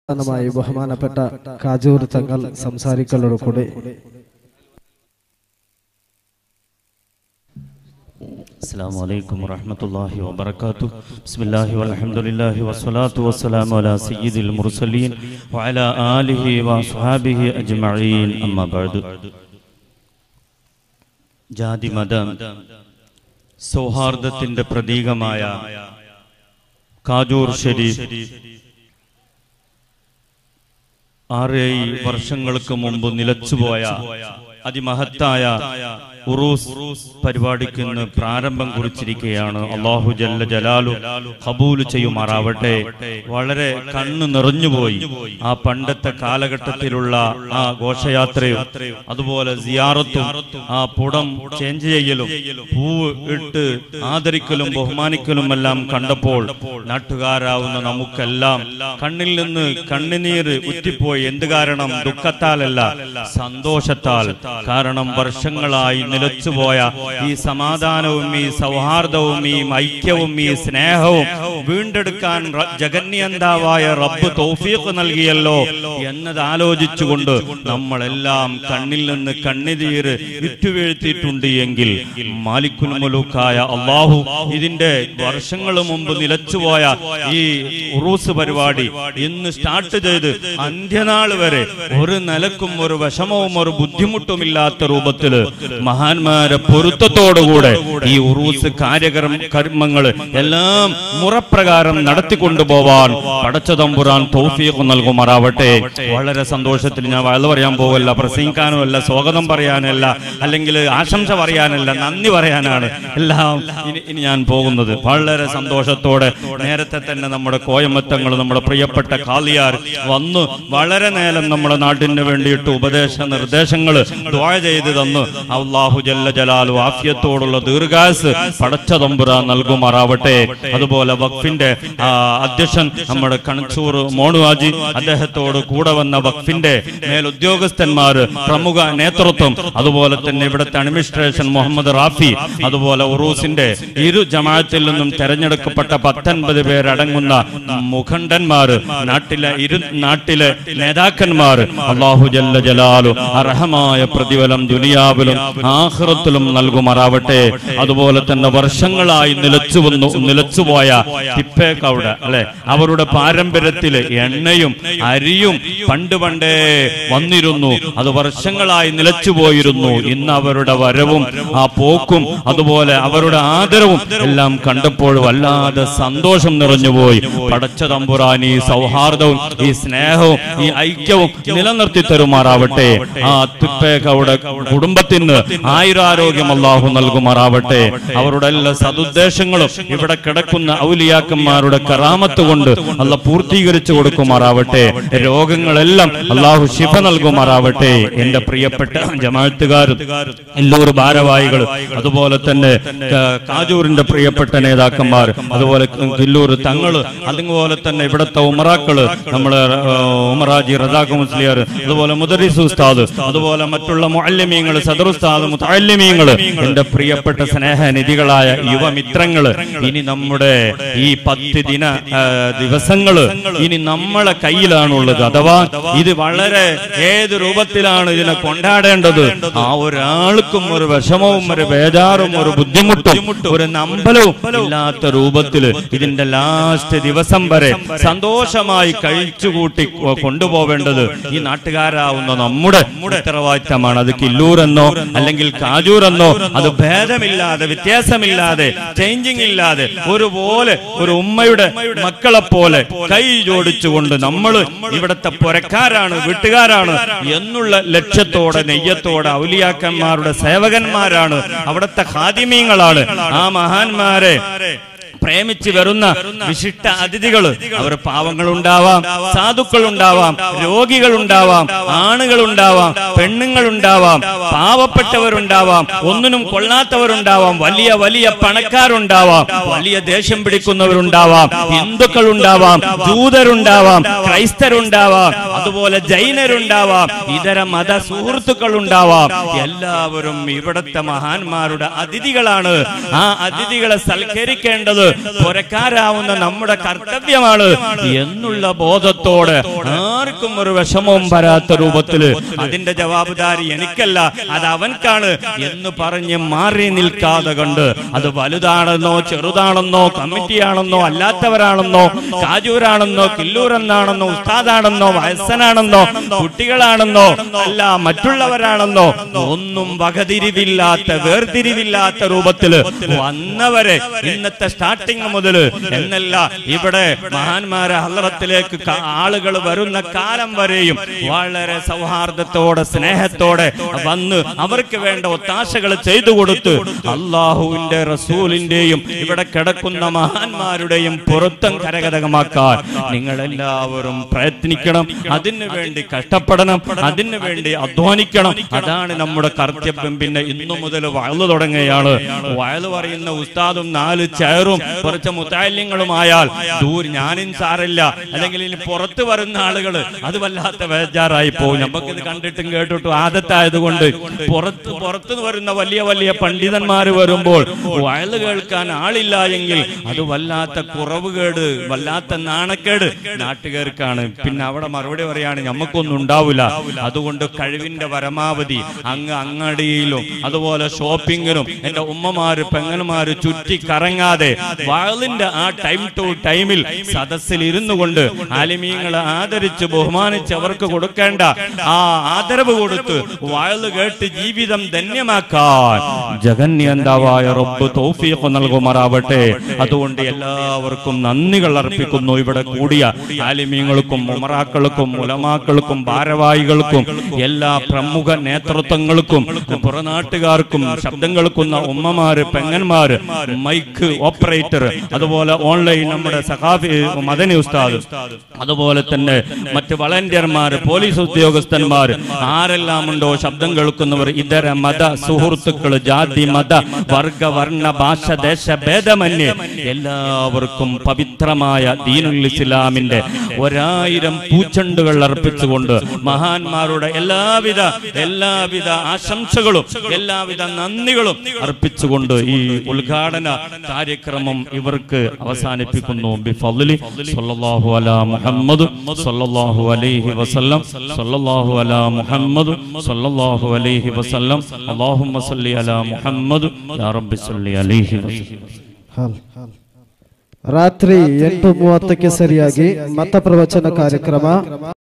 അവസാനമായി ബഹുമാനപ്പെട്ട കാജൂർ തങ്ങൾ സംസാരിക്കലോട് കൂടെ السلام عليكم ورحمة الله وبركاته بسم الله والحمد لله والصلاة والسلام على سيد المرسلين وعلى آله وأصحابه أجمعين أما بعد ജാതി മത സൗഹാർദ്ദത്തിന്റെ പ്രതീകമായ കാജൂർ ഷരീഫ് ആറേഴ് വർഷങ്ങൾക്ക് മുമ്പ് നിലച്ചുപോയ അതിമഹത്തായ ഉറൂസ് പരിപാടിക്ക് ഇന്ന് പ്രാരംഭം കുറിച്ചിരിക്കുകയാണ് അള്ളാഹു ജല്ല ജലാലു കബൂൽ ചെയ്യുമാറാവട്ടെ വളരെ കണ്ണു നിറഞ്ഞുപോയി ആ പണ്ടത്തെ കാലഘട്ടത്തിലുള്ള ആ ഘോഷയാത്രയും അതുപോലെ സിയാറത്തും ആ പുടം ചേഞ്ച് ചെയ്യലും പൂവ് ഇട്ട് ആദരിക്കലും ബഹുമാനിക്കലും എല്ലാം കണ്ടപ്പോൾ നാട്ടുകാരാവുന്ന നമുക്കെല്ലാം കണ്ണിൽ നിന്ന് കണ്ണുനീര് ഉറ്റിപ്പോയി എന്ത് കാരണം ദുഃഖത്താലല്ല സന്തോഷത്താൽ കാരണം വർഷങ്ങളായി നിലച്ചുപോയ ഈ സമാധാനവും ഈ സൗഹാർദ്ദവും ഈ ഐക്യവും ഈ സ്നേഹവും വീണ്ടെടുക്കാൻ റ- ജഗന്യന്താവായ റബ്ബ് തൗഫീഖ് നൽകിയല്ലോ എന്നത് ആലോചിച്ചുകൊണ്ട് നമ്മളെല്ലാം കണ്ണിൽ നിന്ന് കണ്ണുനീര് വിറ്റുവീഴ്ത്തിയിട്ടുണ്ട് എങ്കിൽ മാലിക്കുൽ മുലൂക്കായ അള്ളാഹു ഇതിന്റെ വർഷങ്ങൾ മുമ്പ് നിലച്ചുപോയ ഈ ഉറൂസ് പരിപാടി ഇന്ന് സ്റ്റാർട്ട് ചെയ്ത് അന്ത്യനാൾ വരെ ഒരു നിലക്കും ഒരു വിഷമവും ഒരു ബുദ്ധിമുട്ടുമില്ലാത്ത രൂപത്തില് മഹാന്മാരെ പൊരുത്തത്തോടുകൂടെ ഈ ഉറൂസ് കാര്യകർമ്മ കർമ്മങ്ങൾ എല്ലാം മുറപ്രകാരം നടത്തിക്കൊണ്ടുപോവാൻ പടച്ചതമ്പുരാൻ തൗഫീഖ് നൽകുമാറാവട്ടെ വളരെ സന്തോഷത്തിൽ ഞാൻ വഴു പറയാൻ പോവല്ല പ്രസംഗിക്കാനോ അല്ല സ്വാഗതം പറയാനല്ല അല്ലെങ്കിൽ ആശംസ പറയാനല്ല നന്ദി പറയാനാണ് എല്ലാം ഇനി ഇനി ഞാൻ പോകുന്നത് വളരെ സന്തോഷത്തോടെ നേരത്തെ തന്നെ നമ്മുടെ കോയമത്തങ്ങൾ നമ്മുടെ പ്രിയപ്പെട്ട കാളിയാർ വന്നു വളരെ നേരം നമ്മുടെ നാട്ടിന് വേണ്ടിയിട്ട് ഉപദേശ നിർദ്ദേശങ്ങൾ ദ്വാഴ ചെയ്ത് തന്നു അള്ളാഹു ജല്ല ജലാലു ആഫിയത്തോടുള്ള ദീർഘാസ് പടച്ച തമ്പുര നൽകുമാറാവട്ടെ അതുപോലെ വഖഫിന്റെ ആ, അധ്യക്ഷൻ നമ്മുടെ കണച്ചൂർ മോണുവാജി അദ്ദേഹത്തോട് കൂടെ വന്ന വഖഫിന്റെ മേലുദ്യോഗസ്ഥന്മാര് പ്രമുഖ നേതൃത്വം അതുപോലെ തന്നെ ഇവിടുത്തെ അഡ്മിനിസ്ട്രേഷൻ മുഹമ്മദ് റാഫി അതുപോലെ ഉറൂസിന്റെ ഇരു ജമാഅത്തിൽ നിന്നും തെരഞ്ഞെടുക്കപ്പെട്ട പത്തൊൻപത് പേരടങ്ങുന്ന മുഖണ്ഡന്മാര് നാട്ടിലെ ഇരു നാട്ടിലെ നേതാക്കന്മാർ അള്ളാഹു ജല്ല ജലാലു അർഹമായ പ്രതിഫലം ദുനിയാവിലും ആഹ്റത്തിലും നൽകുമാറാവട്ടെ അതുപോലെ തന്നെ വർഷങ്ങളായി നിലച്ചു വന്നു നിലച്ചുപോയ തിപ്പേക്കൗട അല്ലെ അവരുടെ പാരമ്പര്യത്തില് എണ്ണയും അരിയും പണ്ട് പണ്ടേ വന്നിരുന്നു അത് വർഷങ്ങളായി നിലച്ചു പോയിരുന്നു ഇന്ന് അവരുടെ വരവും ആ പോക്കും അതുപോലെ അവരുടെ ആദരവും എല്ലാം കണ്ടപ്പോൾ വല്ലാതെ സന്തോഷം നിറഞ്ഞുപോയി പടച്ച തമ്പുരാൻ ഈ സൗഹാർദ്ദവും ഈ സ്നേഹവും ഈ ഐക്യവും നിലനിർത്തി തരുമാറാവട്ടെ ആ തിപ്പേക്കവിടെ കുടുംബത്തിന് ആയുരാരോഗ്യം അള്ളാഹു നൽകുമാറാവട്ടെ അവരുടെ എല്ലാ സതുദ്ദേശങ്ങളും ഇവിടെ കിടക്കുന്ന ഔലിയാക്കന്മാരുടെ കറാമത്ത് കൊണ്ട് അല്ല പൂർത്തീകരിച്ചു കൊടുക്കുമാറാവട്ടെ രോഗങ്ങളെല്ലാം അള്ളാഹു ശിഫ നൽകുമാറാവട്ടെ എന്റെ പ്രിയപ്പെട്ട ജമാഅത്തുകാരും എല്ലൂർ ഭാരവാഹികൾ അതുപോലെ തന്നെ ക- കാജൂരിന്റെ പ്രിയപ്പെട്ട നേതാക്കന്മാർ അതുപോലെ കില്ലൂർ തങ്ങള് അതുപോലെ തന്നെ ഇവിടുത്തെ ഉമറാക്കള് നമ്മളെ ആ, ഉമറാജി റസാഖ് മുസ്ലിയാർ അതുപോലെ മുദരിസ് ഉസ്താദ് അതുപോലെ മറ്റുള്ള മുഅല്ലിമീങ്ങൾ സദർ ഉസ്താദ് മുത്തല്ലിമീങ്ങൾ എന്റെ പ്രിയപ്പെട്ട സ്നേഹനിധികളായ യുവമിത്രങ്ങള് ഇനി നമ്മുടെ ഈ പത്ത് ദിന ആ, ദിവസങ്ങള് ഇനി നമ്മളെ കയ്യിലാണുള്ളത് അഥവാ ഇത് വളരെ ഏത് രൂപത്തിലാണ് ഇതിനെ കൊണ്ടാടേണ്ടത് ആ ഒരാൾക്കും ഒരു വിഷമവും ഒരു ബേജാറും ഒരു ബുദ്ധിമുട്ടും ഒരു നമ്പലവും ഇല്ലാത്ത രൂപത്തിൽ ഇതിന്റെ ലാസ്റ്റ് ദിവസം വരെ സന്തോഷമായി കഴിച്ചുകൂട്ടി കൊ- കൊണ്ടുപോവേണ്ടത് ഈ നാട്ടുകാരാവുന്ന നമ്മുടെ ഉത്തരവാദിത്തമാണ് അത് കില്ലൂരെന്നോ അല്ലെങ്കിൽ കാജൂരെന്നോ അത് ഭേദമില്ലാതെ വ്യത്യാസമില്ലാതെ ചേഞ്ചിങ് ഇല്ലാതെ ഒരുപോലെ ഒരു ഉമ്മയുടെ മക്കളെ പോലെ കൈ ജോടിച്ചുകൊണ്ട് നമ്മൾ ഇവിടുത്തെ പുരക്കാരാണ് വീട്ടുകാരാണ് എന്നുള്ള ലക്ഷ്യത്തോടെ നെയ്യത്തോടെ ഔലിയാക്കന്മാരുടെ സേവകന്മാരാണ് അവിടുത്തെ ഹാദിമീങ്ങളാണ് ആ മഹാന്മാരെ പ്രേമിച്ച് വരുന്ന വിശിഷ്ട അതിഥികൾ അവർ പാവങ്ങൾ ഉണ്ടാവാം സാധുക്കൾ ഉണ്ടാവാം രോഗികൾ ഉണ്ടാവാം ആണുകൾ ഉണ്ടാവാം പെണ്ണുങ്ങൾ ഉണ്ടാവാം പാവപ്പെട്ടവരുണ്ടാവാം ഒന്നിനും കൊള്ളാത്തവരുണ്ടാവാം വലിയ വലിയ പണക്കാരുണ്ടാവാം വലിയ ദേഷ്യം പിടിക്കുന്നവരുണ്ടാവാം ഹിന്ദുക്കൾ ഉണ്ടാവാം ജൂതരുണ്ടാവാം ക്രൈസ്തരുണ്ടാവാം അതുപോലെ ജൈനരുണ്ടാവാം ഇതര മത സുഹൃത്തുക്കൾ ഉണ്ടാവാം എല്ലാവരും ഇവിടുത്തെ മഹാന്മാരുടെ അതിഥികളാണ് ആ അതിഥികളെ സൽക്കരിക്കേണ്ടത് പുരക്കാരാവുന്ന നമ്മുടെ കർത്തവ്യമാണ് എന്നുള്ള ബോധത്തോടെ ആർക്കും ഒരു വിഷമവും വരാത്ത രൂപത്തില് അതിന്റെ ജവാബുദാരി എനിക്കല്ല അത് അവൻക്കാണ് എന്ന് പറഞ്ഞ് മാറി നിൽക്കാതെ കണ്ട് അത് വലുതാണെന്നോ ചെറുതാണെന്നോ കമ്മിറ്റിയാണെന്നോ അല്ലാത്തവരാണെന്നോ കാജൂരാണെന്നോ കില്ലൂരെന്നാണെന്നോ ഉസ്താദാണെന്നോ വയസ്സനാണെന്നോ കുട്ടികളാണെന്നോ അല്ല മറ്റുള്ളവരാണെന്നോ ഒന്നും വകതിരിവില്ലാത്ത വേർതിരിവില്ലാത്ത രൂപത്തില് വന്നവരെ ഇന്നത്തെ സ്റ്റാർട്ടിങ് മുതല് എന്നല്ല ഇവിടെ മഹാന്മാരെ ഹലറത്തിലേക്ക് ആളുകൾ വരുന്ന കാലം വരെയും വളരെ സൗഹാർദ്ദത്തോടെ സ്നേഹത്തോടെ വന്ന് അവർക്ക് വേണ്ട ഒത്താശകൾ ചെയ്തു കൊടുത്ത് അള്ളാഹുവിന്റെ റസൂലിന്റെയും ഇവിടെ കിടക്കുന്ന മഹാന്മാരുടെയും പൊരുത്തം കരകതകമാക്കാൻ നിങ്ങൾ എല്ലാവരും പ്രയത്നിക്കണം അതിനു വേണ്ടി കഷ്ടപ്പെടണം അതിനു വേണ്ടി അധ്വാനിക്കണം അതാണ് നമ്മുടെ കർത്തവ്യം പിന്നെ ഇന്നു മുതൽ വയലു തുടങ്ങുകയാണ് വയലു പറയുന്ന ഉസ്താദും നാല് ചെയറും കുറച്ച് മുത്താല്യങ്ങളുമായാൽ ദൂർ ഞാനും സാറില്ല അല്ലെങ്കിൽ ഇനി പുറത്ത് വരുന്ന ആളുകൾ അത് വല്ലാത്ത ബേജാറായി പോകും നമുക്കിത് കണ്ടിട്ടും കേട്ടിട്ടും ആദത്തായതുകൊണ്ട് പുറത്ത് പുറത്ത് വരുന്ന വലിയ വലിയ പണ്ഡിതന്മാര് വരുമ്പോൾ വയല് കേൾക്കാൻ ആളില്ല എങ്കിൽ അത് വല്ലാത്ത കുറവുകേട് വല്ലാത്ത നാണക്കേട് നാട്ടുകാർക്കാണ് പിന്നെ അവിടെ മറുപടി പറയാണ് നമുക്കൊന്നും ഉണ്ടാവില്ല അതുകൊണ്ട് കഴിവിന്റെ പരമാവധി അങ്ങ് അങ്ങടിയിലും അതുപോലെ ഷോപ്പിങ്ങിനും എന്റെ ഉമ്മമാര് പെങ്ങന്മാര് ചുറ്റി കറങ്ങാതെ വയലിന്റെ ആ ടൈം ടു ടൈമിൽ സദസ്സിൽ ഇരുന്നു കൊണ്ട് ആലിമീങ്ങളെ ആദരിച്ച് ബഹുമാനിച്ച് അവർക്ക് കൊടുക്കേണ്ട ആ ആദരവ് കൊടുത്ത് വയല് കേട്ട് ജീവിതം ധന്യമാക്കാൻ ജഗന്യന്താവായ റബ്ബ് തൗഫീഖ് നൽകുമാറാവട്ടെ അതുകൊണ്ട് എല്ലാവർക്കും നന്ദികൾ അർപ്പിക്കുന്നു ഇവിടെ കൂടിയ ആലിമീങ്ങൾക്കും ഉമറാക്കൾക്കും ഉലമാക്കൾക്കും ഭാരവാഹികൾക്കും എല്ലാ പ്രമുഖ നേതൃത്വങ്ങൾക്കും പുറനാട്ടുകാർക്കും ശബ്ദം കേൾക്കുന്ന ഉമ്മമാര് പെങ്ങന്മാര് മൈക്ക് ഓപ്പറേറ്റർ അതുപോലെ ഓൺലൈൻ നമ്മുടെ സഖാഫി മദനി ഉസ്താദ് അതുപോലെ തന്നെ മറ്റ് വളണ്ടിയർമാർ പോലീസ് ഉദ്യോഗസ്ഥന്മാർ ആരെല്ലാം ഉണ്ടോ ശബ്ദം കേൾക്കുന്നവർ ഇതര മത സുഹൃത്തുക്കൾ ജാതി മത വർഗ വർണ്ണ ഭാഷ ദേശ ഭേദമന്യേ എല്ലാവർക്കും പവിത്രമായ ദീനുൽ ഇസ്ലാമിന്റെ ഒരായിരം പൂച്ചെണ്ടുകൾ അർപ്പിച്ചുകൊണ്ട് മഹാന്മാരുടെ എല്ലാവിധ എല്ലാവിധ ആശംസകളും എല്ലാവിധ നന്ദികളും അർപ്പിച്ചുകൊണ്ട് ഈ ഉദ്ഘാടന കാര്യക്രമം ഇവർക്ക് അവസാനിപ്പിക്കുന്നു ബിഫദ്ലി സല്ലല്ലാഹു അലാ മുഹമ്മദ് സല്ലല്ലാഹു അലൈഹി വസല്ലം സല്ലല്ലാഹു അലാ മുഹമ്മദ് സല്ലല്ലാഹു അലൈഹി വസല്ലം അല്ലാഹുമ്മ സല്ലി അലാ മുഹമ്മദ് യാ റബ്ബി സല്ലി അലൈഹി വസല്ലം ಹಾಲ್ ರಾತ್ರಿ ಎಂಟು ಮೂವತ್ತಕ್ಕೆ ಸರಿಯಾಗಿ ಮತ ಪ್ರವಚನ ಕಾರ್ಯಕ್ರಮ